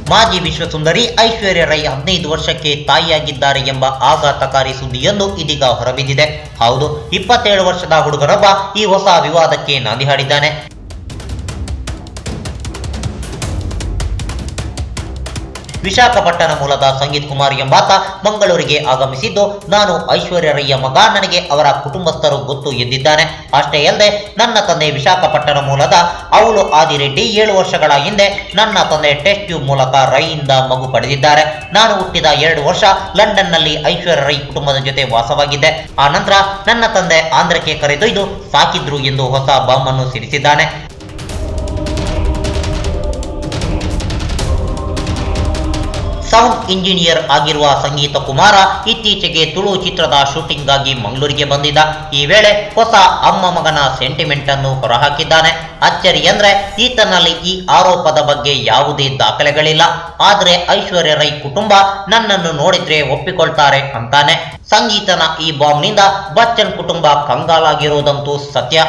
ಮಾಜಿ ವಿಶ್ವಸುಂದರಿ ಐಶ್ವರ್ಯ ರೈ ಹದಿನೈದು ವರ್ಷಕ್ಕೆ ತಾಯಿಯಾಗಿದ್ದಾರೆ ಎಂಬ ಆಘಾತಕಾರಿ ಸುದ್ದಿಯೊಂದು ಇದೀಗ ಹೊರಬಿದ್ದಿದೆ ಹೌದು ಇಪ್ಪತ್ತೇಳು ವರ್ಷದ ಹುಡುಗನೊಬ್ಬ ಈ ಹೊಸ ವಿವಾದಕ್ಕೆ ನಾಂದಿ ಹಾಡಿದ್ದಾನೆ ವಿಶಾಖಪಟ್ಟಣ ಮೂಲದ ಸಂಗೀತ್ ಕುಮಾರ್ ಎಂಬಾತ ಮಂಗಳೂರಿಗೆ ಆಗಮಿಸಿದ್ದು ನಾನು ಐಶ್ವರ್ಯ ರೈಯ ಮಗ ನನಗೆ ಅವರ ಕುಟುಂಬಸ್ಥರು ಗೊತ್ತು ಎಂದಿದ್ದಾನೆ ಅಷ್ಟೇ ಅಲ್ಲದೆ ನನ್ನ ತಂದೆ ವಿಶಾಖಪಟ್ಟಣ ಮೂಲದ ಅವಳು ಆದಿರೆಡ್ಡಿ ಏಳು ವರ್ಷಗಳ ಹಿಂದೆ ನನ್ನ ತಂದೆ ಟೆಸ್ಟ್ ಟ್ಯೂಬ್ ಮೂಲಕ ರೈಯಿಂದ ಮಗು ಪಡೆದಿದ್ದಾರೆ ನಾನು ಹುಟ್ಟಿದ ಎರಡು ವರ್ಷ ಲಂಡನ್ನಲ್ಲಿ ಐಶ್ವರ್ಯ ರೈ ಕುಟುಂಬದ ಜೊತೆ ವಾಸವಾಗಿದ್ದೆ ಆ ನಂತರ ನನ್ನ ತಂದೆ ಆಂಧ್ರಕ್ಕೆ ಕರೆದೊಯ್ದು ಸಾಕಿದ್ರು ಎಂದು ಹೊಸ ಬಾಂಬ್ ಅನ್ನು ಸಿಡಿಸಿದ್ದಾನೆ ಸೌಂಡ್ ಇಂಜಿನಿಯರ್ ಆಗಿರುವ ಸಂಗೀತ ಕುಮಾರ ಇತ್ತೀಚೆಗೆ ತುಳು ಚಿತ್ರದ ಶೂಟಿಂಗ್ಗಾಗಿ ಮಂಗಳೂರಿಗೆ ಬಂದಿದ್ದ ಈ ವೇಳೆ ಹೊಸ ಅಮ್ಮ ಮಗನ ಸೆಂಟಿಮೆಂಟ್ ಅನ್ನು ಹೊರಹಾಕಿದ್ದಾನೆ ಅಚ್ಚರಿ ಅಂದ್ರೆ ಈತನಲ್ಲಿ ಈ ಆರೋಪದ ಬಗ್ಗೆ ಯಾವುದೇ ದಾಖಲೆಗಳಿಲ್ಲ ಆದ್ರೆ ಐಶ್ವರ್ಯ ರೈ ಕುಟುಂಬ ನನ್ನನ್ನು ನೋಡಿದ್ರೆ ಒಪ್ಪಿಕೊಳ್ತಾರೆ ಅಂತಾನೆ ಸಂಗೀತನ ಈ ಬಾಂಬ್ನಿಂದ ಬಚ್ಚನ್ ಕುಟುಂಬ ಕಂಗಾಲಾಗಿರುವುದಂತೂ ಸತ್ಯ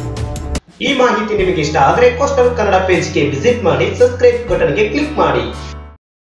ಈ ಮಾಹಿತಿ ನಿಮಗೆ ಇಷ್ಟ ಆದರೆ ಕೋಸ್ಟಲ್ ಕನ್ನಡ ಪೇಜ್ಗೆ ವಿಸಿಟ್ ಮಾಡಿ ಸಬ್ಸ್ಕ್ರೈಬ್ ಬಟನ್ಗೆ ಕ್ಲಿಕ್ ಮಾಡಿ